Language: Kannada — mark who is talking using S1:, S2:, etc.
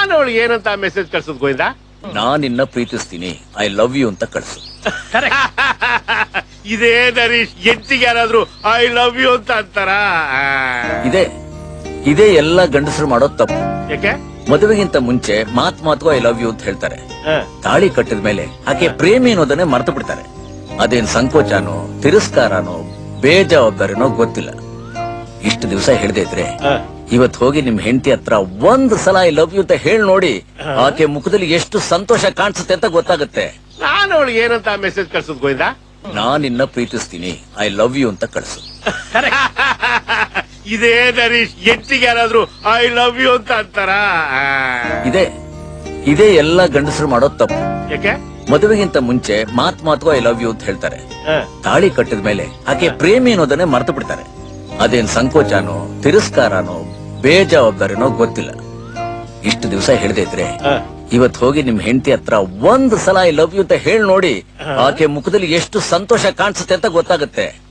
S1: ನಾನು ಅವಳಿಗೆ ಏನಂತ ಮೆಸೇಜ್ ಕಳ್ಸೋದ್ ಗೋವಿಂದ
S2: ನಾನ್ ನಿನ್ನ ಪ್ರೀತಿಸ್ತೀನಿ ಐ ಲವ್ ಯು ಅಂತ ಕಳ್ಸು
S1: ಇದೇ ನರೀಶ್ ಹೆಚ್ಚಿಗೆ ಯಾರಾದ್ರೂ ಐ ಲವ್ ಯು ಅಂತ ಅಂತಾರ
S2: ಇದೇ ಇದೇ ಎಲ್ಲ ಗಂಡಸರು ಮಾಡೋ ತಪ್ಪು
S1: ಯಾಕೆ
S2: ಮದುವೆಗಿಂತ ಮುಂಚೆ ಮಾತ್ ಮಾತು ಐ ಲವ್ ಯು ಅಂತ ಹೇಳ್ತಾರೆ
S1: ಹ.
S2: ತಾಳಿ ಕಟ್ಟಿದ ಮೇಲೆ ಆಕೆ ಪ್ರೇಮಿ ಅನ್ನೋದನ್ನೇ ಮರ್ತು ಬಿಡ್ತಾರೆ ಅದೇನ್ ಸಂಕೋಚನೋ ತಿರಸ್ಕಾರನೋ ಬೇಜವಾಬ್ದಾರಿನೋ ಗೊತ್ತಿಲ್ಲ ಇಷ್ಟು ದಿವಸ ಹೇಳ್ದೆ ಇದ್ರೆ
S1: ಹ.
S2: ಇವತ್ ಹೋಗಿ ನಿಮ್ ಹೆಂಡತಿ ಹತ್ರ ಒಂದ್ ಸಲ ಐ ಲವ್ ಯು ಅಂತ ಹೇಳಿ ನೋಡಿ ಆಕೆ ಮುಖದಲ್ಲಿ ಎಷ್ಟು ಸಂತೋಷ ಕಾಣಿಸುತ್ತೆ ಅಂತ ಗೊತ್ತಾಗುತ್ತೆ
S1: ನಾನು ಅವಳಿಗೆ ಏನಂತ ಮೆಸೇಜ್ ಕಳ್ಸೋದ್ ಗೋವಿಂದ
S2: ನಾನ್ ನಿನ್ನ ಪ್ರೀತಿಸ್ತೀನಿ ಐ ಲವ್ ಯು ಅಂತ ಕಳ್ಸು
S1: ಇದೇ ನರೀಶ್ ಹೆಚ್ಚಿಗೆ ಯಾರಾದ್ರೂ ಐ ಲವ್ ಯು ಅಂತ ಅಂತಾರ
S2: ಇದೇ ಇದೇ ಎಲ್ಲ ಗಂಡಸರು ಮಾಡೋ ತಪ್ಪು
S1: ಯಾಕೆ
S2: ಮದುವೆಗಿಂತ ಮುಂಚೆ ಮಾತ್ ಮಾತು ಐ ಲವ್ ಯು ಅಂತ ಹೇಳ್ತಾರೆ
S1: ಹ.
S2: ತಾಳಿ ಕಟ್ಟಿದ ಮೇಲೆ ಆಕೆ ಪ್ರೇಮಿ ಅನ್ನೋದನ್ನೇ ಮರ್ತು ಬಿಡ್ತಾರೆ ಅದೇನ್ ಸಂಕೋಚನೋ ತಿರಸ್ಕಾರನೋ ಬೇಜವಾಬ್ದಾರಿನೋ ಗೊತ್ತಿಲ್ಲ ಇಷ್ಟು ದಿವಸ ಹೇಳ್ದೆ ಇದ್ರೆ
S1: ಹ.
S2: ಇವತ್ ಹೋಗಿ ನಿಮ್ ಹೆಂಡತಿ ಹತ್ರ ಒಂದ್ ಸಲ ಐ ಲವ್ ಯು ಅಂತ ಹೇಳಿ ನೋಡಿ ಆಕೆ ಮುಖದಲ್ಲಿ ಎಷ್ಟು ಸಂತೋಷ ಕಾಣಿಸುತ್ತೆ ಅಂತ ಗೊತ್ತಾಗುತ್ತೆ